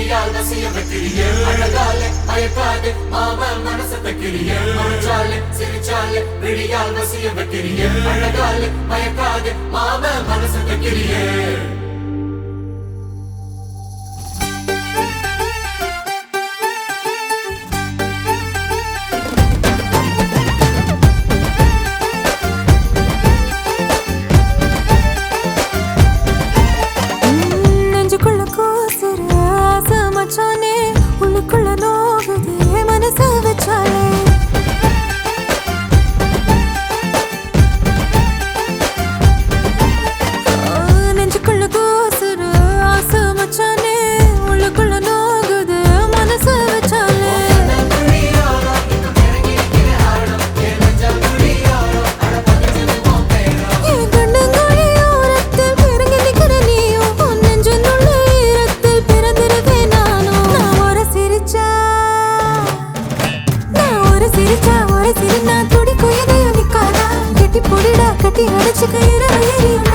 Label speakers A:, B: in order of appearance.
A: விழியால் வசிய வைக்கிறியே அழகாலே மயக்காதே மாம மனசை வைக்கிறியே மறைச்சாலே சிரிச்சாலே விழியால் வசிய வைக்கிறியே அழகாலே மயக்காதே மாம மனசை வைக்கிறியே
B: நெஞ்சுக்குள்ள கூசுற ஆசை மச்சானே உள்ளுக்குள்ள நோகுதே மனச வச்சாலே ஆ, நெஞ்சுக்குள்ள கூசுற ஆசை மச்சானே உள்ளுக்குள்ள நோகுதே மனச வச்சாலே என் கண்ணங்குழி ஓரத்தில் பிறங்கி நிக்கிற நீயும் உன் நெஞ்சினுள்ள ஈரத்தில் பிறந்திருக்கேன் நானும் நான் ஒரு சிரிச்சா நான் ஒரு சிரிச்சா ஒரு சிரி நான் துடிக்கும் இதயம் நிக்காதா கட்டி பொடிடா கட்டி அடைச்சுக்க இரவு எரியும்